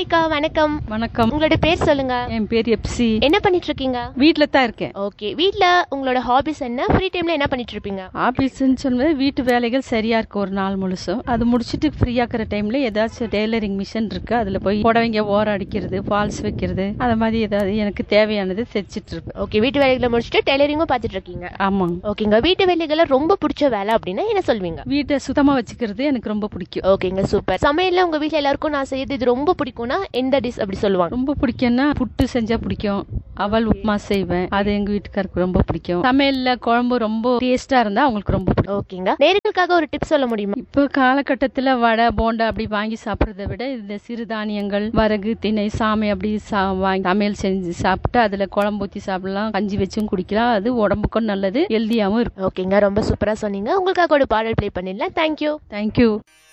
ஹாய்க்கா வணக்கம் வணக்கம் உங்களோட பேர் சொல்லுங்க என் பேர் எப்சி என்ன பண்ணிட்டு இருக்கீங்க வீட்டில் தான் இருக்கேன் ஓகே வீட்ல உங்களோட ஹாபிஸ் என்ன ஃப்ரீ டைம்ல என்ன பண்ணிட்டு இருப்பீங்க ஆஃபீஸ்ன்னு சொன்னது வீட்டு வேலைகள் சரியா இருக்கும் ஒரு நாள் முழுசும் அது முடிச்சுட்டு ஃப்ரீயா இருக்கிற டைம்ல ஏதாச்சும் டெய்லரிங் மிஷின் இருக்கு அதுல போய் புடவைங்க ஓரம் அடிக்கிறது ஃபால்ஸ் வைக்கிறது அது மாதிரி ஏதாவது எனக்கு தேவையானது தைச்சிட்டு இருப்பேன் ஓகே வீட்டு வேலைகளை முடிச்சுட்டு டெய்லரிங்கும் பார்த்துட்டு இருக்கீங்க ஆமாங்க ஓகேங்க வீட்டு வேலைகளை ரொம்ப பிடிச்ச வேலை அப்படின்னா என்ன சொல்வீங்க வீட்டை சுத்தமா வச்சுக்கிறது எனக்கு ரொம்ப பிடிக்கும் ஓகேங்க சூப்பர் சமையல்ல உங்க வீட்ல எல்லாருக்கும் நான் செய்யறது இது ரொம்ப பிடிக்கும்னா எந்த டிஷ் அப்படி சொல்லுவாங்க ரொம்ப பிடிக்கும்னா புட்டு செஞ்சா பிடிக்கும் அவல் உப்புமா செய்வேன் அது எங்க வீட்டுக்காருக்கு ரொம்ப பிடிக்கும் சமையல்ல குழம்பு ரொம்ப டேஸ்டா இருந்தா அவங்களுக்கு ரொம்ப பிடிக்கும் ஓகேங்க நேர்களுக்காக ஒரு டிப் சொல்ல முடியுமா இப்போ காலகட்டத்துல வடை போண்டா அப்படி வாங்கி சாப்பிடுறதை விட இந்த சிறுதானியங்கள் வரகு திணை சாமை அப்படி சா- வாங்கி சமையல் செஞ்சு சாப்பிட்டு அதுல குழம்பு ஊத்தி சாப்பிடலாம் கஞ்சி வச்சும் குடிக்கலாம் அது உடம்புக்கும் நல்லது ஹெல்தியாவும் இருக்கும் ஓகேங்க ரொம்ப சூப்பரா சொன்னீங்க உங்களுக்காக ஒரு பாடல் ப்ளே பண்ணிடலாம் தேங்க்யூ தேங்க்யூ